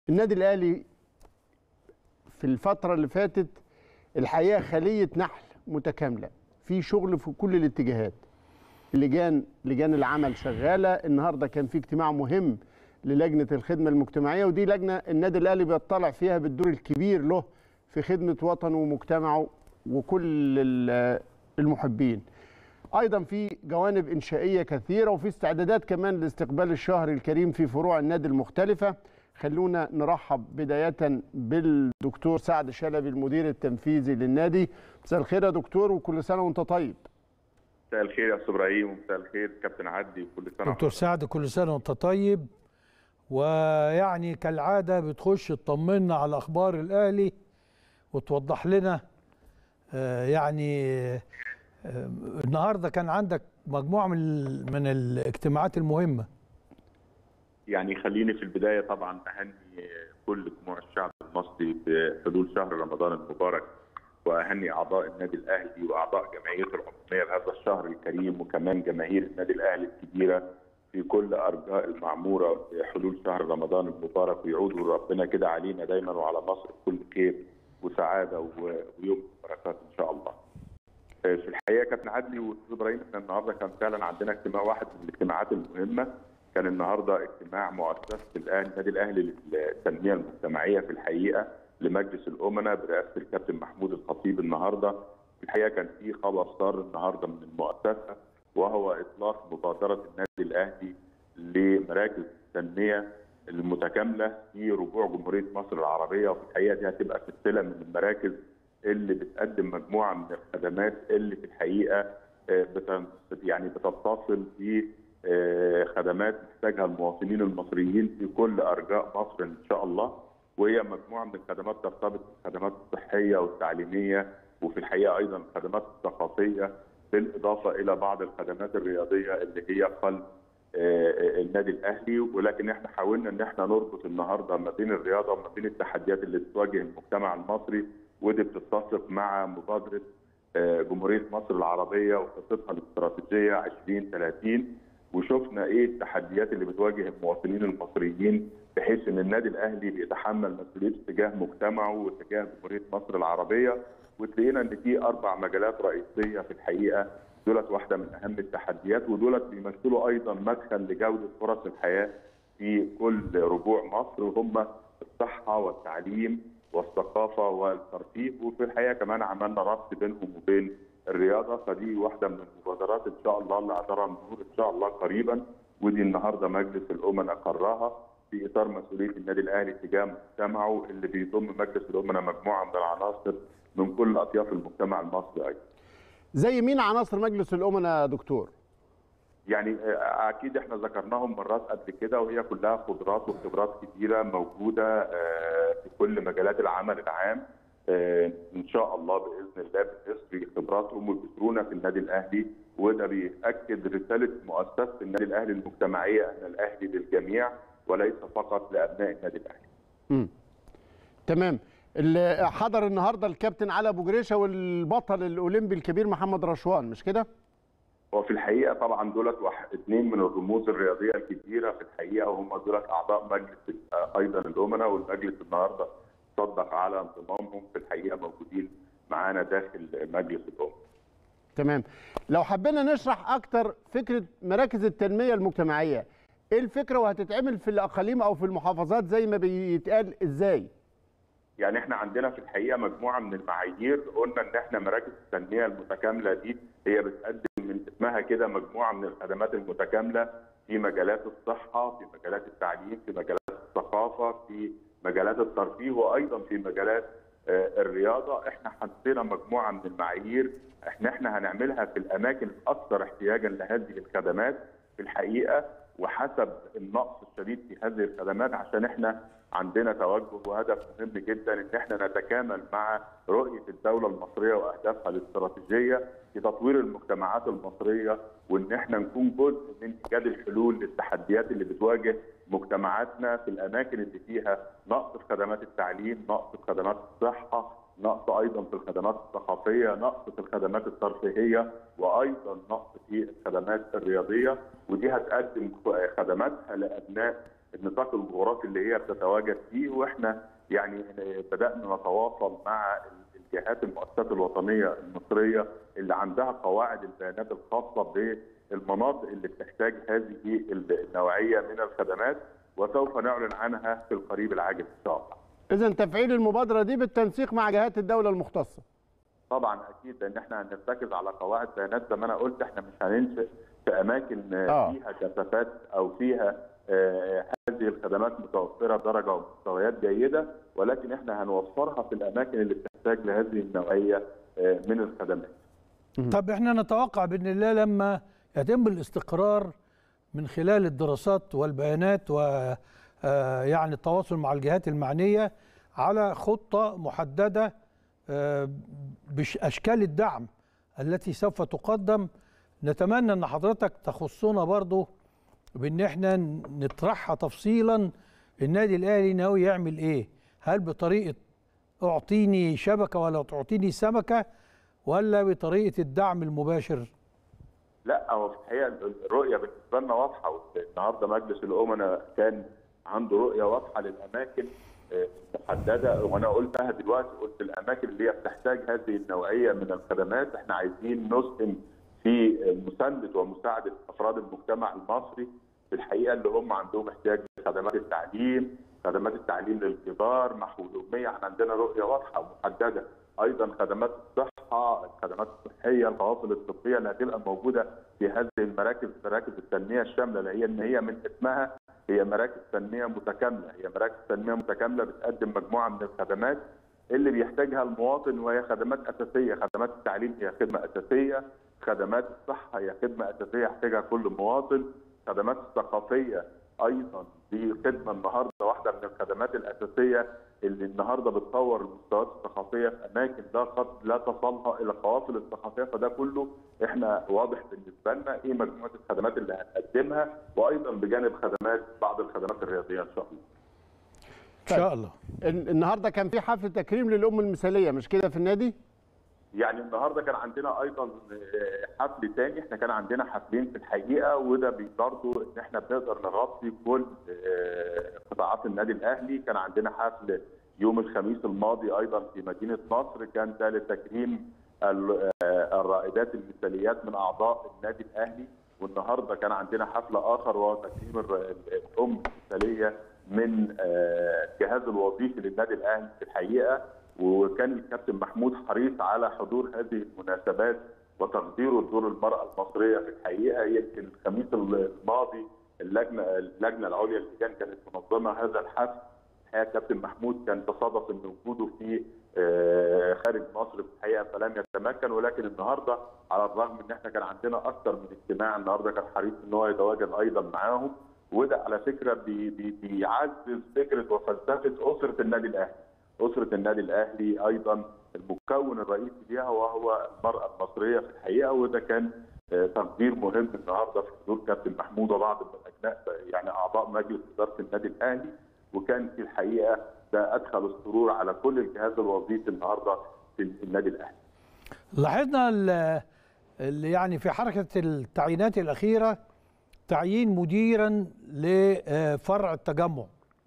النادي الاهلي في الفتره اللي فاتت الحقيقه خليه نحل متكامله في شغل في كل الاتجاهات لجان لجان العمل شغاله النهارده كان في اجتماع مهم للجنه الخدمه المجتمعيه ودي لجنه النادي الاهلي بيطلع فيها بالدور الكبير له في خدمه وطنه ومجتمعه وكل ال- المحبين ايضا في جوانب انشائيه كثيره وفي استعدادات كمان لاستقبال الشهر الكريم في فروع النادي المختلفه خلونا نرحب بدايه بالدكتور سعد شلبي المدير التنفيذي للنادي مساء الخير يا دكتور وكل سنه وانت طيب مساء الخير يا استاذ ابراهيم ومساء الخير كابتن عدي وكل سنه دكتور سعد كل سنه وانت طيب ويعني كالعاده بتخش تطمنا على اخبار الاهلي وتوضح لنا آه، يعني آه، النهارده كان عندك مجموعه من ال- من الاجتماعات المهمه يعني خليني في البدايه طبعا اهني كل جموع الشعب المصري بحلول شهر رمضان المبارك واهني اعضاء النادي الاهلي واعضاء جمعيته العموميه بهذا الشهر الكريم وكمان جماهير النادي الاهلي الكبيره في كل ارجاء المعموره بحلول شهر رمضان المبارك ويعودوا ربنا كده علينا دايما وعلى مصر بكل خير وسعاده و- ويوم بركات ان شاء الله. في الحقيقه كابتن عدلي واستاذ ابراهيم احنا النهارده كان فعلا عندنا اجتماع واحد من الاجتماعات المهمه كان النهارده اجتماع مؤسسه الاهلي النادي الاهلي للتنميه المجتمعيه في الحقيقه لمجلس الامناء برئاسه الكابتن محمود الخطيب النهارده في الحقيقه كان في خبر صار النهارده من المؤسسه وهو اطلاق مبادره النادي الاهلي لمراكز التنميه المتكامله في ربوع جمهوريه مصر العربيه وفي الحقيقه دي هتبقى سلسله من المراكز اللي بتقدم مجموعه من الخدمات اللي في الحقيقه آه، بت- يعني بتتصل بخدمات محتاجها المواطنين المصريين في كل ارجاء مصر ان شاء الله وهي مجموعه من الخدمات ترتبط بالخدمات الصحيه والتعليميه وفي الحقيقه ايضا الخدمات الثقافيه بالاضافه الى بعض الخدمات الرياضيه اللي هي قلب آه، النادي الاهلي ولكن احنا حاولنا ان احنا نربط النهارده ما بين الرياضه وما بين التحديات اللي بتواجه المجتمع المصري ودي بتتسق مع مبادره آه، جمهوريه مصر العربيه وخطتها الاستراتيجيه 2030 وشفنا ايه التحديات اللي بتواجه المواطنين المصريين بحيث ان النادي الاهلي بيتحمل مسؤوليته تجاه مجتمعه وتجاه جمهوريه مصر العربيه وتلاقينا ان في اربع مجالات رئيسيه في الحقيقه دولت واحده من اهم التحديات ودولت بيمثلوا ايضا مدخل لجوده فرص الحياه في كل ربوع مصر وهم الصحه والتعليم والثقافه والترفيه وفي الحقيقه كمان عملنا ربط بينهم وبين الرياضه فدي واحده من المبادرات ان شاء الله اللي هترى النور ان شاء الله قريبا ودي النهارده مجلس الامناء قررها في اطار مسؤوليه النادي الاهلي تجاه مجتمعه اللي بيضم مجلس الامناء مجموعه من العناصر من كل اطياف المجتمع المصري ايضا. زي مين عناصر مجلس الامناء يا دكتور يعني آه، اكيد احنا ذكرناهم مرات قبل كده وهي كلها قدرات وخبرات كتيره موجوده آه، في كل مجالات العمل العام آه، ان شاء الله باذن الله بنسري خبراتهم وبيسرونا في النادي الاهلي وده بيأكد رساله مؤسسه النادي الاهلي المجتمعيه ان الاهلي للجميع وليس فقط لابناء النادي الاهلي. مم. تمام اللي حضر النهارده الكابتن علي ابو جريشه والبطل الاولمبي الكبير محمد رشوان مش كده وفي الحقيقه طبعا دولت واحد اثنين من الرموز الرياضيه الكبيره في الحقيقه وهم دولت اعضاء مجلس آه، ايضا الامناء والمجلس النهارده صدق على انضمامهم في الحقيقه موجودين معانا داخل مجلس الامناء. تمام لو حبينا نشرح اكتر فكره مراكز التنميه المجتمعيه ايه الفكره وهتتعمل في الاقاليم او في المحافظات زي ما بيتقال ازاي يعني احنا عندنا في الحقيقه مجموعه من المعايير قلنا ان احنا مراكز التنميه المتكامله دي هي بتقدم من اسمها كده مجموعه من الخدمات المتكامله في مجالات الصحه، في مجالات التعليم، في مجالات الثقافه، في مجالات الترفيه وايضا في مجالات آه، الرياضه، احنا حطينا مجموعه من المعايير احنا احنا هنعملها في الاماكن الاكثر احتياجا لهذه الخدمات في الحقيقه وحسب النقص الشديد في هذه الخدمات عشان احنا عندنا توجه وهدف مهم جدا ان احنا نتكامل مع رؤيه الدوله المصريه واهدافها الاستراتيجيه في تطوير المجتمعات المصريه وان احنا نكون جزء من ايجاد الحلول للتحديات اللي بتواجه مجتمعاتنا في الاماكن اللي فيها نقص في خدمات التعليم، نقص في خدمات الصحه، نقص ايضا في الخدمات الثقافيه، نقص في الخدمات الترفيهيه وايضا نقص في الخدمات الرياضيه ودي هتقدم خدماتها لابناء النطاق الجغرافي اللي هي بتتواجد فيه واحنا يعني بدانا نتواصل مع الجهات المؤسسات الوطنيه المصريه اللي عندها قواعد البيانات الخاصه بالمناطق اللي بتحتاج هذه النوعيه من الخدمات وسوف نعلن عنها في القريب العاجل ان شاء الله. اذا تفعيل المبادره دي بالتنسيق مع جهات الدوله المختصه طبعا اكيد لان احنا هنرتكز على قواعد بيانات زي ما انا قلت احنا مش هننشئ في اماكن آه. فيها كثافات او فيها آه، هذه الخدمات متوفره بدرجه ومستويات جيده ولكن احنا هنوفرها في الاماكن اللي بتحتاج لهذه النوعيه آه، من الخدمات. طب احنا نتوقع باذن الله لما يتم الاستقرار من خلال الدراسات والبيانات و آه، يعني التواصل مع الجهات المعنيه على خطه محدده آه، باشكال الدعم التي سوف تقدم نتمنى ان حضرتك تخصنا برضو بان احنا نطرحها تفصيلا النادي الاهلي ناوي يعمل ايه هل بطريقه اعطيني شبكه ولا تعطيني سمكه ولا بطريقه الدعم المباشر لا هو في الحقيقه الرؤيه بالنسبه لنا واضحه النهارده مجلس الامناء كان عنده رؤيه واضحه للاماكن آه، محدده وانا قلتها دلوقتي قلت الاماكن اللي هي بتحتاج هذه النوعيه من الخدمات احنا عايزين نسهم في مسانده ومساعده افراد المجتمع المصري في الحقيقه اللي هم عندهم احتياج لخدمات التعليم، خدمات التعليم للكبار، محو الاميه، احنا عندنا رؤيه واضحه ومحدده، ايضا خدمات الصحه، الخدمات الصحيه، الفواصل الطبيه اللي هتبقى موجوده في هذه المراكز مراكز التنميه الشامله اللي هي ان هي من اسمها هي مراكز تنميه متكامله، هي مراكز تنميه متكامله بتقدم مجموعه من الخدمات اللي بيحتاجها المواطن وهي خدمات اساسيه، خدمات التعليم هي خدمه اساسيه، خدمات الصحه هي خدمه اساسيه يحتاجها كل مواطن، خدمات الثقافيه ايضا دي خدمه النهارده واحده من الخدمات الاساسيه اللي النهارده بتطور المستويات الثقافيه في اماكن لا قد لا تصلها الى القوافل الثقافيه فده كله احنا واضح بالنسبه لنا ايه مجموعه الخدمات اللي هنقدمها وايضا بجانب خدمات بعض الخدمات الرياضيه ان شاء الله. ان شاء الله ال- النهارده كان في حفل تكريم للام المثاليه مش كده في النادي يعني النهارده كان عندنا ايضا آه، حفل تاني احنا كان عندنا حفلين في الحقيقه وده بي- برضه ان احنا بنقدر نغطي كل آه، قطاعات النادي الاهلي كان عندنا حفل يوم الخميس الماضي ايضا في مدينه نصر كان ده لتكريم ال- آه، الرائدات المثاليات من اعضاء النادي الاهلي والنهارده كان عندنا حفل اخر وهو تكريم الر- الام المثاليه من آه، الجهاز الوظيفي للنادي الاهلي في الحقيقه وكان الكابتن محمود حريص على حضور هذه المناسبات وتقديره لدور المراه المصريه في الحقيقه يمكن الخميس الماضي اللجنه اللجنه العليا للجان كانت منظمه هذا الحفل الحقيقه الكابتن محمود كان تصادف ان وجوده في آه، خارج مصر في الحقيقه فلم يتمكن ولكن النهارده على الرغم ان احنا كان عندنا اكثر من اجتماع النهارده كان حريص ان هو يتواجد ايضا معاهم وده على فكره بي بي بيعزز فكره وفلسفه اسره النادي الاهلي. اسره النادي الاهلي ايضا المكون الرئيسي ليها وهو المراه المصريه في الحقيقه وده كان آه، تقدير مهم النهارده في حضور كابتن محمود وبعض من الابناء يعني اعضاء مجلس اداره النادي الاهلي وكان في الحقيقه ده ادخل السرور على كل الجهاز الوظيفي النهارده في النادي الاهلي. لاحظنا ال- ال- يعني في حركه التعيينات الاخيره تعيين مديرا لفرع التجمع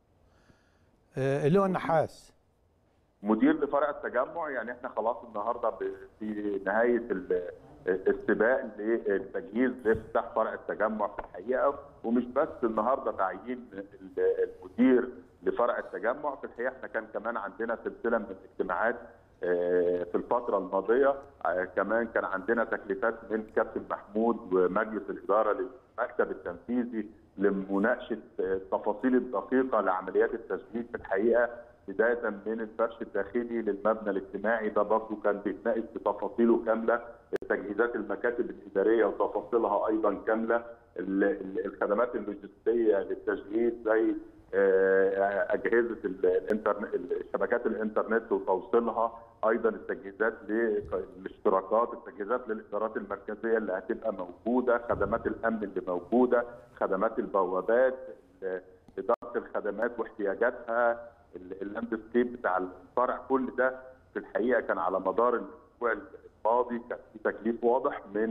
آه، اللي هو النحاس مدير لفرع التجمع يعني احنا خلاص النهارده ب- في نهايه ال- السباق للتجهيز لافتتاح فرع التجمع في الحقيقه ومش بس النهارده تعيين ال- المدير لفرع التجمع في الحقيقه احنا كان كمان عندنا سلسله من الاجتماعات آه، في الفترة الماضية آه، كمان كان عندنا تكليفات من كابتن محمود ومجلس الإدارة للمكتب التنفيذي لمناقشة آه، التفاصيل الدقيقة لعمليات التشغيل في الحقيقة بداية من الفرش الداخلي للمبنى الاجتماعي ده برضه كان بيتناقش بتفاصيله كاملة تجهيزات المكاتب الإدارية وتفاصيلها أيضا كاملة ال- ال- الخدمات اللوجستية للتشغيل زي آه، اجهزه ال- الانترنت شبكات الانترنت وتوصيلها ايضا التجهيزات للاشتراكات التجهيزات للادارات المركزيه اللي هتبقى موجوده خدمات الامن اللي موجوده خدمات البوابات ال- اداره الخدمات واحتياجاتها ال- اللاندسكيب بتاع الفرع كل ده في الحقيقه كان على مدار الاسبوع الماضي كان في تكليف واضح من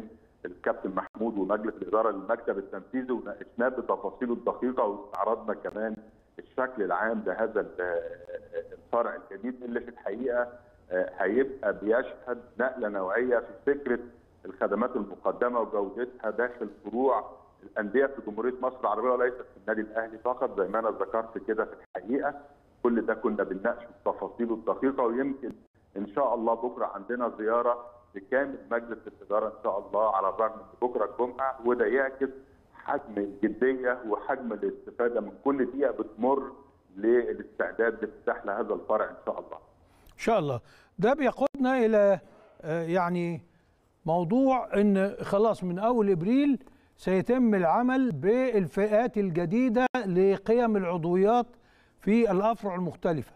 الكابتن محمود ومجلس الاداره للمكتب التنفيذي وناقشناه بتفاصيله الدقيقه واستعرضنا كمان الشكل العام لهذا الفرع الجديد اللي في الحقيقه هيبقى بيشهد نقله نوعيه في فكره الخدمات المقدمه وجودتها داخل فروع الانديه في جمهوريه مصر العربيه وليست في النادي الاهلي فقط زي ما انا ذكرت كده في الحقيقه كل ده كنا بنناقش تفاصيله الدقيقه ويمكن ان شاء الله بكره عندنا زياره لكامل مجلس الاداره ان شاء الله على الرغم من بكره الجمعه وده يعكس حجم الجديه وحجم الاستفاده من كل دقيقه بتمر للاستعداد لافتتاح لهذا الفرع ان شاء الله. ان شاء الله ده بيقودنا الى يعني موضوع ان خلاص من اول ابريل سيتم العمل بالفئات الجديده لقيم العضويات في الافرع المختلفه.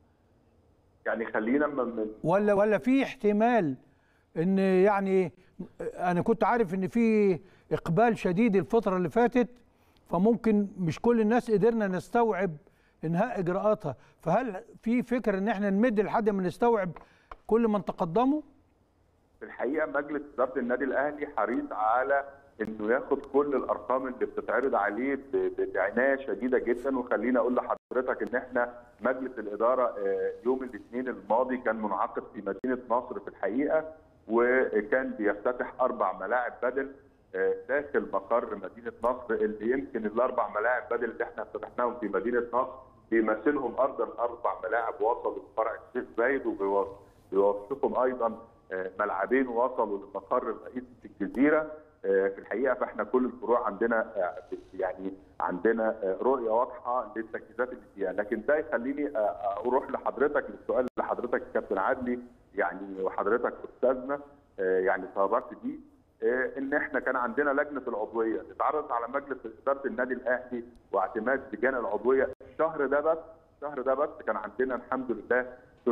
يعني خلينا من ولا ولا في احتمال ان يعني انا كنت عارف ان في اقبال شديد الفتره اللي فاتت فممكن مش كل الناس قدرنا نستوعب انهاء اجراءاتها فهل في فكر ان احنا نمد لحد ما نستوعب كل من تقدموا في الحقيقه مجلس اداره النادي الاهلي حريص على انه ياخد كل الارقام اللي بتتعرض عليه بعنايه شديده جدا وخليني اقول لحضرتك ان احنا مجلس الاداره يوم الاثنين الماضي كان منعقد في مدينه نصر في الحقيقه وكان بيفتتح اربع ملاعب بدل داخل مقر مدينه نصر اللي يمكن الاربع ملاعب بدل اللي احنا افتتحناهم في مدينه نصر بيمثلهم افضل اربع ملاعب وصلوا لفرع الشيخ زايد وبيوصفهم ايضا ملعبين وصلوا للمقر الرئيسي في الجزيره في الحقيقه فاحنا كل الفروع عندنا يعني عندنا رؤيه واضحه للتركيزات اللي فيها لكن ده يخليني اروح لحضرتك للسؤال اللي حضرتك الكابتن عدلي يعني وحضرتك استاذنا يعني تطرقت بيه ان احنا كان عندنا لجنه العضويه اتعرضت على مجلس اداره النادي الاهلي واعتماد لجان العضويه الشهر ده بس الشهر ده بس كان عندنا الحمد لله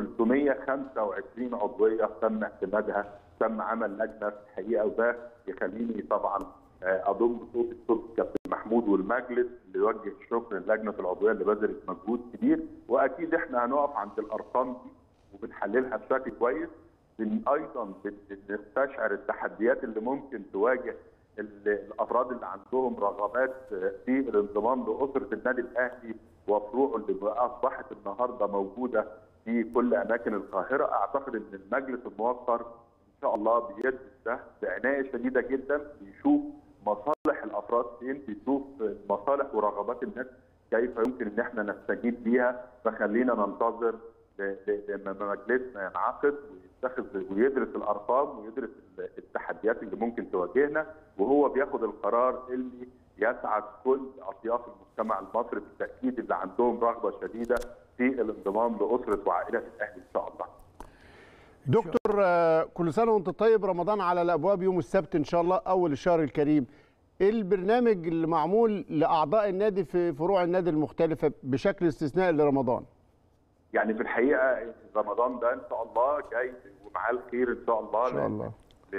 325 عضويه تم اعتمادها تم عمل لجنه في الحقيقه وده يخليني طبعا اضم صوت صوت الكابتن محمود والمجلس اللي يوجه الشكر للجنه العضويه اللي بذلت مجهود كبير واكيد احنا هنقف عند الارقام دي وبنحللها بشكل كويس ايضا بنستشعر التحديات اللي ممكن تواجه الافراد اللي عندهم رغبات في الانضمام لاسره النادي الاهلي وفروعه اللي اصبحت النهارده موجوده في كل اماكن القاهره اعتقد ان المجلس الموقر ان شاء الله بيدرس ده بعنايه شديده جدا بيشوف مصالح الافراد فين بيشوف مصالح ورغبات الناس كيف يمكن ان احنا نستجيب بيها فخلينا ننتظر لما مجلسنا ينعقد ويتخذ ويدرس الارقام ويدرس التحديات اللي ممكن تواجهنا وهو بياخد القرار اللي يسعد كل اطياف المجتمع المصري بالتاكيد اللي عندهم رغبه شديده في الانضمام لاسره وعائله الاهلي ان شاء الله. دكتور كل سنه وانت طيب رمضان على الابواب يوم السبت ان شاء الله اول الشهر الكريم. ايه البرنامج اللي معمول لاعضاء النادي في فروع النادي المختلفه بشكل استثنائي لرمضان؟ يعني في الحقيقه رمضان ده ان شاء الله جاي ومعاه الخير ان شاء الله ان شاء الله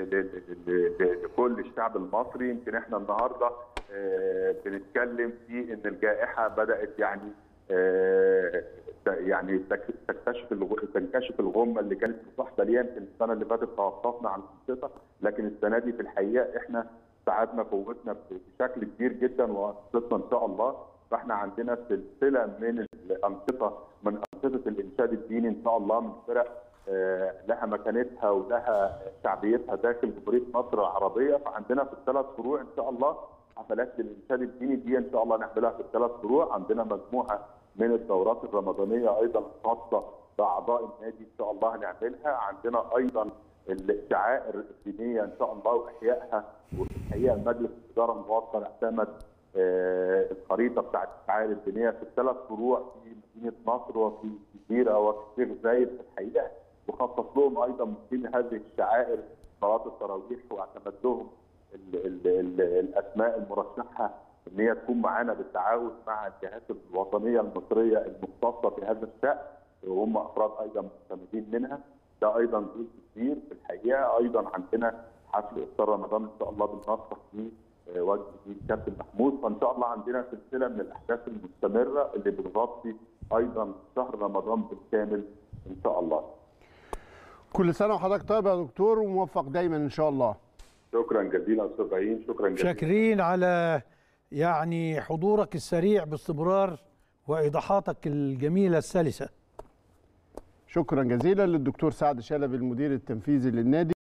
لكل الشعب المصري يمكن احنا النهارده بنتكلم في ان الجائحه بدات يعني يعني تكتشف تنكشف الغمه اللي كانت مصاحبه ليها يمكن السنه اللي فاتت توقفنا عن الانشطه لكن السنه دي في الحقيقه احنا ساعدنا قوتنا بشكل كبير جدا وانشطتنا ان شاء الله فاحنا عندنا سلسله من الانشطه من انشطه الانشاد الديني ان شاء الله من فرق لها مكانتها ولها شعبيتها داخل جمهوريه مصر العربيه فعندنا في الثلاث فروع ان شاء الله حفلات للانشاد الديني دي ان شاء الله نعملها في الثلاث فروع عندنا مجموعه من الدورات الرمضانيه ايضا خاصه باعضاء النادي ان شاء الله هنعملها عندنا ايضا الشعائر الدينيه ان شاء الله واحيائها والحقيقه مجلس الاداره الموقر اعتمد الخريطه بتاعت الشعائر الدينيه في الثلاث فروع في مدينه نصر وفي الجزيره وفي الشيخ زايد في الحقيقه وخصص لهم ايضا من هذه الشعائر صلاه التراويح واعتمد لهم ال ال ال الاسماء المرشحه ان هي تكون معانا بالتعاون مع الجهات الوطنيه المصريه المختصه في هذا الشان وهم افراد ايضا معتمدين منها ده ايضا جزء كبير في الحقيقه ايضا عندنا حفل افطار رمضان ان شاء الله بالنصر في وجه الكابتن محمود فان شاء الله عندنا سلسله من الاحداث المستمره اللي بتغطي ايضا شهر رمضان بالكامل ان شاء الله. كل سنه وحضرتك طيب يا دكتور وموفق دايما ان شاء الله. شكرا جزيلا استاذ ابراهيم شكرا جزيلا شاكرين على يعني حضورك السريع باستمرار وايضاحاتك الجميله السلسه شكرا جزيلا للدكتور سعد شلبي المدير التنفيذي للنادي